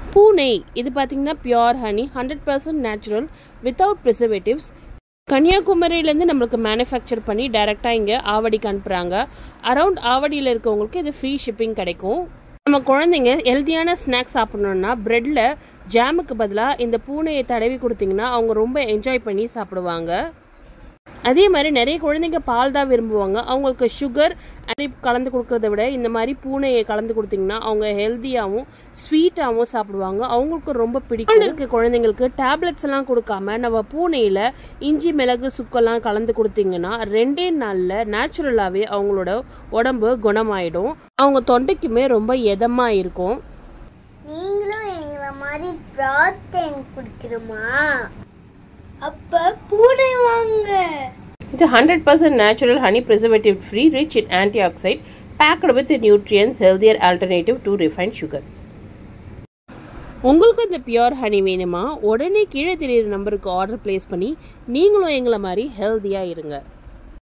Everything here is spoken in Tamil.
பூனை இது பார்த்தீங்கன்னா pure honey hundred percent natural without preservatives கன்னியாகுமரியிலேருந்து நம்மளுக்கு மேனுஃபேக்சர் பண்ணி டைரெக்டாக இங்கே ஆவடிக்கு அனுப்புகிறாங்க அரவுண்ட் ஆவடியில் இருக்கவங்களுக்கு இது ஃப்ரீ ஷிப்பிங் கிடைக்கும் நம்ம குழந்தைங்க ஹெல்த்தியான ஸ்நாக்ஸ் சாப்பிடணுன்னா ப்ரெட்டில் ஜாமுக்கு பதிலாக இந்த பூனையை தடவி கொடுத்தீங்கன்னா அவங்க ரொம்ப என்ஜாய் பண்ணி சாப்பிடுவாங்க அதே மாதிரி நிறைய குழந்தைங்க பால் தான் விரும்புவாங்க அவங்களுக்கு சுகர் கலந்து கொடுக்கறத விட இந்த மாதிரி பூனையை கலந்து கொடுத்தீங்கன்னா அவங்க ஹெல்த்தியாகவும் ஸ்வீட்டாகவும் சாப்பிடுவாங்க அவங்களுக்கு ரொம்ப பிடிக்கும் இருக்க குழந்தைங்களுக்கு டேப்லெட்ஸ் எல்லாம் கொடுக்காம நம்ம பூனையில் இஞ்சி மிளகு சுக்கெல்லாம் கலந்து கொடுத்தீங்கன்னா ரெண்டே நாளில் நேச்சுரலாகவே அவங்களோட உடம்பு குணமாயிடும் அவங்க தொண்டைக்குமே ரொம்ப எதமாக இருக்கும் நீங்களும் எங்களை மாதிரி ப்ராட்டீன் குடிக்கிறோமா அப்ப பூனை வாங்க இது hundred percent natural honey preservative free rich in antioxidant packed with nutrients healthier alternative to refined sugar உங்களுக்கு இந்த பியோர் ஹனி வேணுமா உடனே கீழே தெரியுற நம்பருக்கு ஆர்டர் ப்ளேஸ் பண்ணி நீங்களும் எங்களை மாதிரி ஹெல்த்தியாக இருங்க